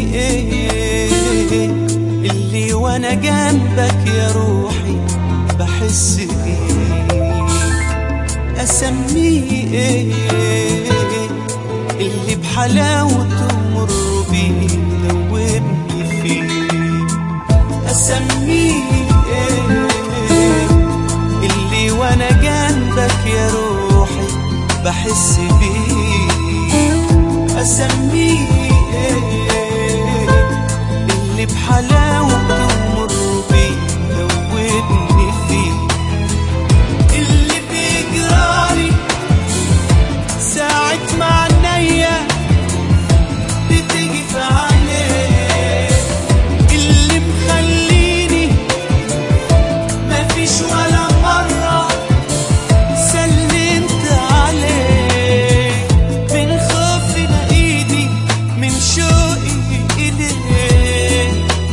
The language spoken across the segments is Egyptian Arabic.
ايه اللي وانا جنبك يا روحي بحس بيه اسميه ايه اللي بحلاوته مر بيه دوبني فيه اسميه ايه اللي وانا جنبك يا روحي بحس بيه اسميه ايه اللي بحلاوته مر بيه دوبني فيه اللي بيجرالي ساعة ما عينيا بتيجي في عينيه اللي مخليني مفيش ولا مرة سلمت عليه من خوفي بإيدي من شوقي إليه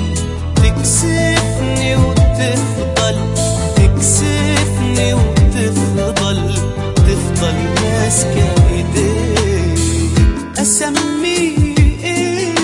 تكسفني وتفضل تكسفني وتفضل تفضل ماسكة ايديك اسميه ايه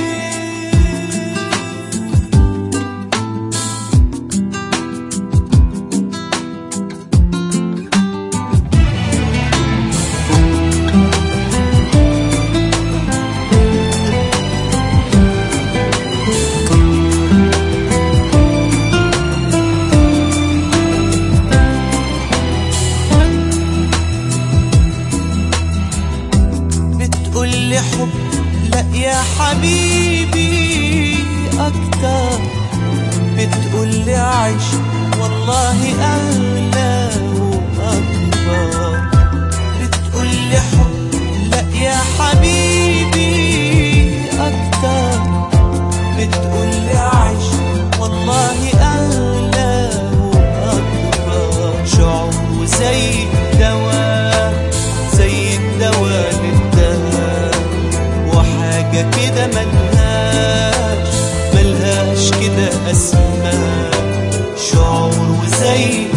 بتقول لي حب لا يا حبيبي اكتر بتقول لي عيش والله اغلى واكبر بتقول لي حب لا يا حبيبي اكتر بتقول لي عيش والله اغلى واكبر شعور زي الدواء زي الدواء للدهر وحاجة كده ملهاش ملهاش كده أسماء شعور وزي